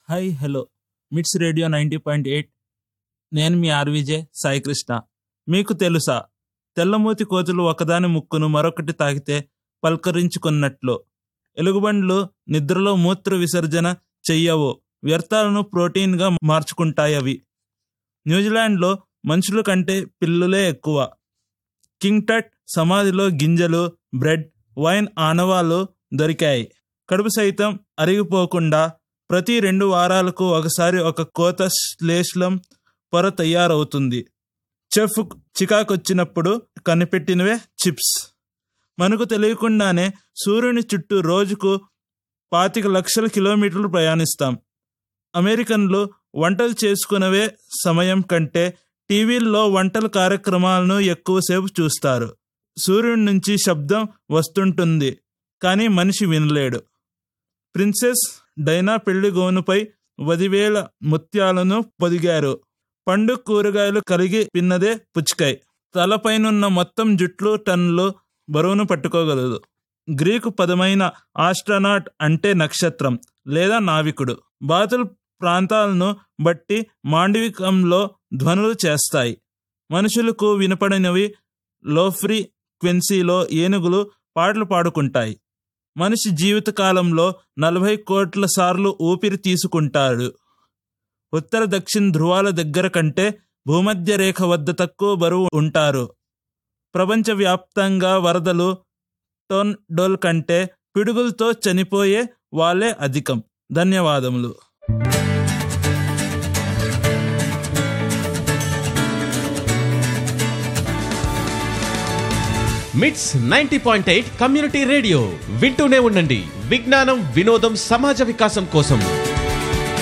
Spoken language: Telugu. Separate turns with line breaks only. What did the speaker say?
hi hello MITS radio ninety point eight నేను మీ ఆర్విజే సాయికృష్ణ మీకు తెలుసా తెల్లమూతి కోతులు ఒకదాని ముక్కును మరొకటి తాకితే పల్కరించుకున్నట్లు ఎలుగుబండ్లు నిద్రలో మూత్ర విసర్జన చెయ్యవు వ్యర్థాలను ప్రోటీన్గా మార్చుకుంటాయవి న్యూజిలాండ్లో మనుషుల కంటే పిల్లులే ఎక్కువ కింగ్ టట్ సమాధిలో గింజలు బ్రెడ్ వైన్ ఆనవాలు దొరికాయి కడుపు సైతం అరిగిపోకుండా ప్రతి రెండు వారాలకు ఒకసారి ఒక కోత శ్లేష్లం పొర తయారవుతుంది చెఫ్ చికాకొచ్చినప్పుడు కనిపెట్టినవే చిప్స్ మనకు తెలియకుండానే సూర్యుని చుట్టూ రోజుకు పాతిక లక్షల కిలోమీటర్లు ప్రయాణిస్తాం అమెరికన్లు వంటలు చేసుకునేవే సమయం కంటే టీవీల్లో వంటల కార్యక్రమాలను ఎక్కువసేపు చూస్తారు సూర్యుడి నుంచి శబ్దం వస్తుంటుంది కానీ మనిషి వినలేడు ప్రిన్సెస్ డైనా పెళ్లి గోనుపై పదివేల ముత్యాలను పొదిగారు పండు కూరగాయలు కలిగి పిన్నదే పుచ్చికాయ్ తలపైనున్న మొత్తం జుట్లు టన్నులు బరువును పట్టుకోగలదు గ్రీకు పదమైన ఆస్ట్రనాట్ అంటే నక్షత్రం లేదా నావికుడు బాతులు ప్రాంతాలను బట్టి మాండవికంలో ధ్వనులు చేస్తాయి మనుషులకు వినపడినవి లో ఫ్రీక్వెన్సీలో ఏనుగులు పాటలు పాడుకుంటాయి మనిషి జీవితకాలంలో నలభై కోట్ల సార్లు ఊపిరి తీసుకుంటాడు ఉత్తర దక్షిణ ధ్రువాల దగ్గర కంటే భూమధ్య రేఖ వద్ద తక్కువ బరువు ఉంటారు ప్రపంచవ్యాప్తంగా వరదలు టోన్ డోల్ కంటే పిడుగులతో చనిపోయే వాళ్ళే అధికం ధన్యవాదములు
MITS ninety point eight community radio వింటూనే ఉండండి విజ్ఞానం వినోదం సమాజ వికాసం కోసం